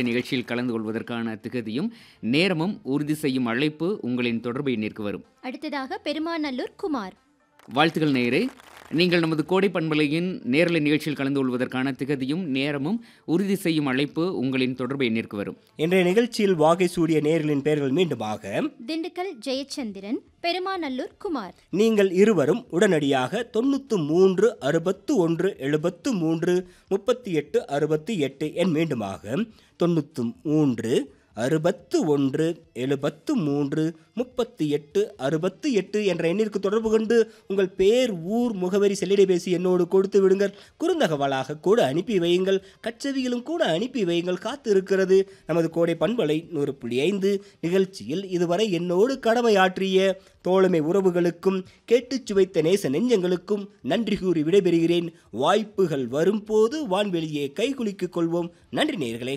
நிகழ்ச்சியில் கலந்து கொள்வதற்கான திகதியும் நேரமும் உறுதி செய்யும் அழைப்பு உங்களின் தொடர்பு எண்ணிற்கு வரும் அடுத்ததாக பெருமாநல்லூர் குமார் வாழ்த்துக்கள் நேயரே நீங்கள் நமது கோடை பண்பலையின் நேரலை நிகழ்ச்சியில் கலந்து கொள்வதற்கான திகதியும் நேரமும் உறுதி செய்யும் அழைப்பு உங்களின் தொடர்பு எண்ணிற்கு வரும் இன்றைய நிகழ்ச்சியில் வாகை சூடிய நேயர்களின் பெயர்கள் மீண்டுமாக திண்டுக்கல் ஜெயச்சந்திரன் பெருமாநல்லூர் குமார் நீங்கள் இருவரும் உடனடியாக தொண்ணூற்று மூன்று அறுபத்து ஒன்று எழுபத்து மூன்று முப்பத்தி எட்டு அறுபத்தி எட்டு என் மீண்டுமாக தொண்ணூற்று மூன்று அறுபத்து ஒன்று எழுபத்து மூன்று முப்பத்தி எட்டு அறுபத்து எட்டு என்ற எண்ணிற்கு தொடர்பு கொண்டு உங்கள் பேர் ஊர் முகவரி செல்லிடைபேசி என்னோடு கொடுத்து விடுங்கள் குறுந்தகவலாக கூட அனுப்பி வையுங்கள் கச்சவியிலும் கூட அனுப்பி வையுங்கள் காத்து இருக்கிறது நமது கோடை பண்பலை நூறு புள்ளி ஐந்து நிகழ்ச்சியில் இதுவரை என்னோடு கடமையாற்றிய தோழமை உறவுகளுக்கும் கேட்டுச் சுவைத்த நேச நெஞ்சங்களுக்கும் நன்றி கூறி விடைபெறுகிறேன் வாய்ப்புகள் வரும்போது வான்வெளியே கைகுலுக்கிக் கொள்வோம் நன்றி நேயர்களே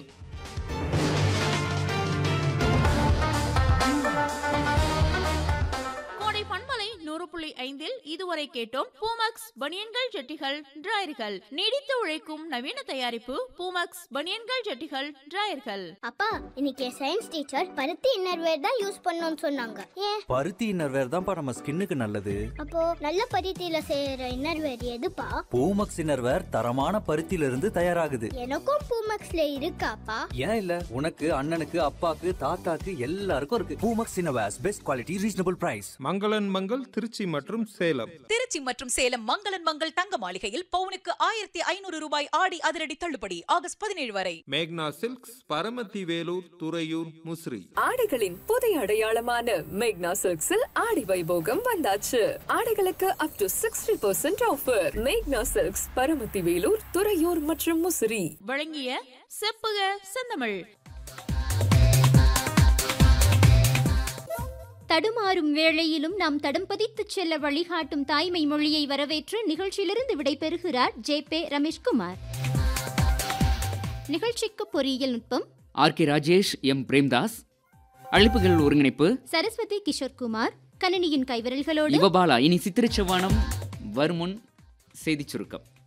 கோடை பண்பலை நூறு புள்ளி ஐந்தில் இதுவரை கேட்டோம் பூமக்ஸ் பனியன்கள் ஜட்டிகள் டிராயர்கள் நீடித்து உழைக்கும் நவீன தயாரிப்பு பூமக்ஸ் பனியன்கள் ஜட்டிகள் டிராயர்கள் அப்பா இன்னைக்கு சயின்ஸ் டீச்சர் பருத்தி இன்னர்வேர் தான் யூஸ் பண்ணணும்னு சொன்னாங்க ஏன் பருத்தி இன்னர்வேர் தான்ப்பா நம்ம ஸ்கின்னுக்கு நல்லது அப்போ நல்ல பருத்தியில செய்யற இன்னர்வேர் எதுப்பா பூமக்ஸ் இன்னர்வேர் தரமான பருத்தியில இருந்து தயாராகுது எனக்கும் பூமக்ஸ்ல இருக்காப்பா ஏன் இல்ல உனக்கு அண்ணனுக்கு அப்பாக்கு தாத்தாக்கு எல்லாருக்கும் இருக்கு Poomex innerwears best quality reasonable price மங்களன் மங்கள் திருச்சி மற்றும் சேலம் திருச்சி மற்றும் சேலம் மங்களன் மங்கள் தங்க மாளிகையில் பவுனுக்கு ஆயிரத்தி ஐநூறு ரூபாய் ஆடி அதிரடி தள்ளுபடி ஆகஸ்ட் பதினேழு வரை மேக்னா சில்க்ஸ் பரமத்தி வேலூர் துறையூர் முசிறி ஆடைகளின் புதிய அடையாளமான மேக்னா சில்க்ஸில் ஆடி வைபோகம் வந்தாச்சு ஆடைகளுக்கு up to sixty percent offer மேக்னா சில்க்ஸ் பரமத்தி வேலூர் துறையூர் மற்றும் முசிறி வழங்கிய செப்புக செந்தமிழ் தடுமாறும் வேளையிலும் நாம் தடம் பதித்துச் செல்ல வழிகாட்டும் தாய்மை மொழியை வரவேற்று நிகழ்ச்சியிலிருந்து விடைபெறுகிறார் ஜே பே ரமேஷ்குமார் நிகழ்ச்சிக்கு பொறியியல் நுட்பம் R K Rajesh M Premdas அழைப்புகள் ஒருங்கிணைப்பு சரஸ்வதி கிஷோர்குமார் கணினியின் கைவிரல்களோடு யுவபாலா இனி சித்திரச்சவானம் வருமுன் செய்திச் சுருக்கம்